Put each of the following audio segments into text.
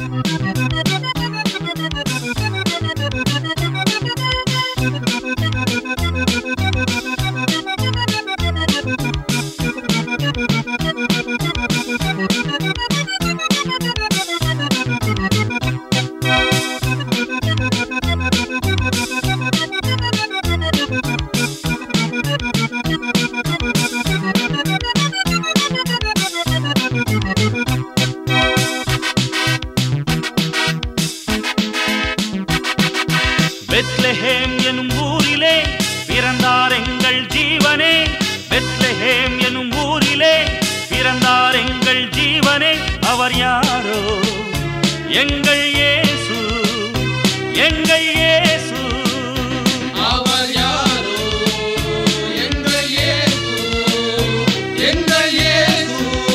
Bethlehem எனும் ஊரிலே பிறந்தார் எங்கள் ஜீவனே பெத்லஹேம் எனும் ஊரிலே பிறந்தார் எங்கள் ஜீவனே அவர் யாரோ எங்கள் இயேசு எங்கள் இயேசு அவர் யாரோ எங்கள் இயேசு எங்கள் இயேசு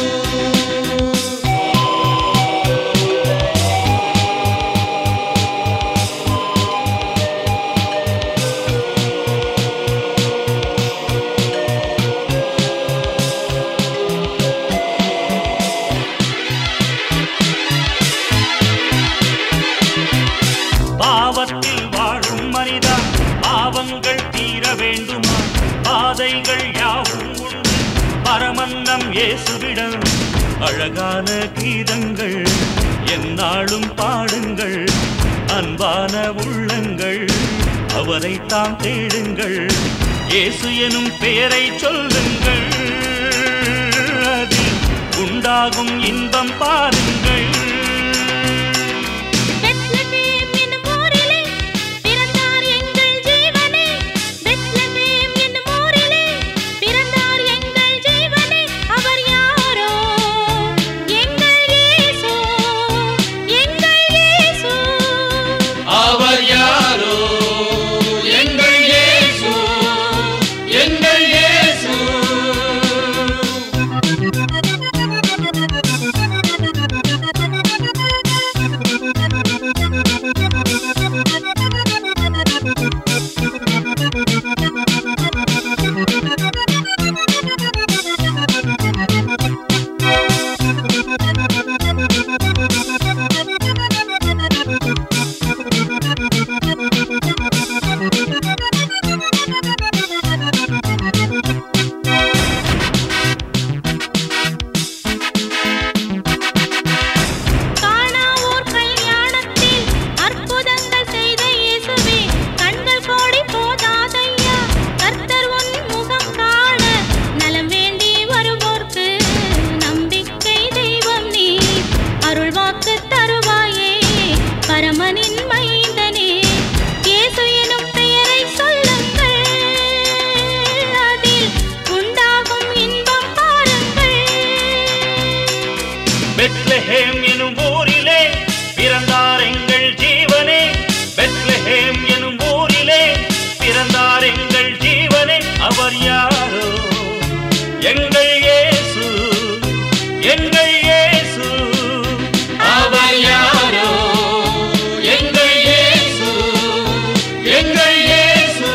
பாவத்தில் வாழும் மனிதா பாவங்கள் தீர வேண்டுமா பாதைகள் யாவும் உண்டு பரமன்னம் இயேசுவிடம் அழகான கீதங்கள் எந்நாளும் பாடுங்கள் அன்பான உள்ளங்கள் அவரை தாம் தேடுங்கள் இயேசு எனும் பெயரை சொல்லுங்கள் அதில் உண்டாகும் இன்பம் பாருங்கள் பெத்லகேம் என்னும் ஊரிலே பிறந்தார் எங்கள் ஜீவனே பெத்லகேம் என்னும் ஊரிலே பிறந்தார் எங்கள் ஜீவனே அவர் யாரோ எங்கள் இயேசு எங்கள் இயேசு அவர் யாரோ எங்கள் இயேசு எங்கள் இயேசு காணாவூர் கல்யாணத்தில் அற்புதங்கள் செய்த இயேசுவே கண்கள் கோடி போதாதையா கர்த்தர் உன் முகம் காண நலம் வேண்டி வருவோர்க்கு நம்பிக்கை தெய்வம் நீ அருள் வாக்கு தருவாயே பரமனின் மைந்தனே இயேசு எனும் பெயரை சொல்லுங்கள் அதில் உண்டாகும் இன்பம் பாருங்கள் பெத்லஹேம் எனும் ஊரிலே பிறந்தார் எங்கள் ஜீவனே பெத்லஹேம் எனும் ஊரிலே பிறந்தார் எங்கள் ஜீவனே அவர் யாரோ எங்கள் இயேசு எங்கள் இயேசு அவர் யாரோ எங்கள் இயேசு எங்கள் இயேசு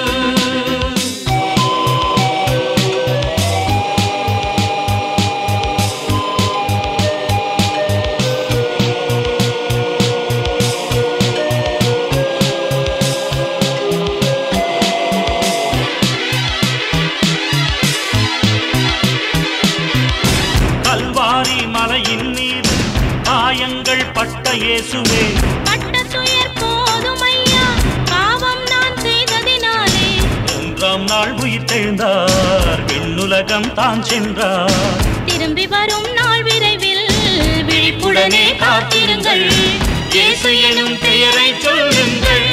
கல்வாரி மலையின் மீது காயங்கள் பட்ட இயேசுவே பட்ட துயர் போதும் ஐயா பாவம் நான் செய்ததினாலே மூன்றாம் நாள் உயிர் தெழுந்தார் விண்ணுலகம் தான் சென்றார் திரும்பி வரும் நாள் விரைவில் விழிப்புடனே காத்திருங்கள் இயேசு எனும் பெயரை சொல்லுங்கள்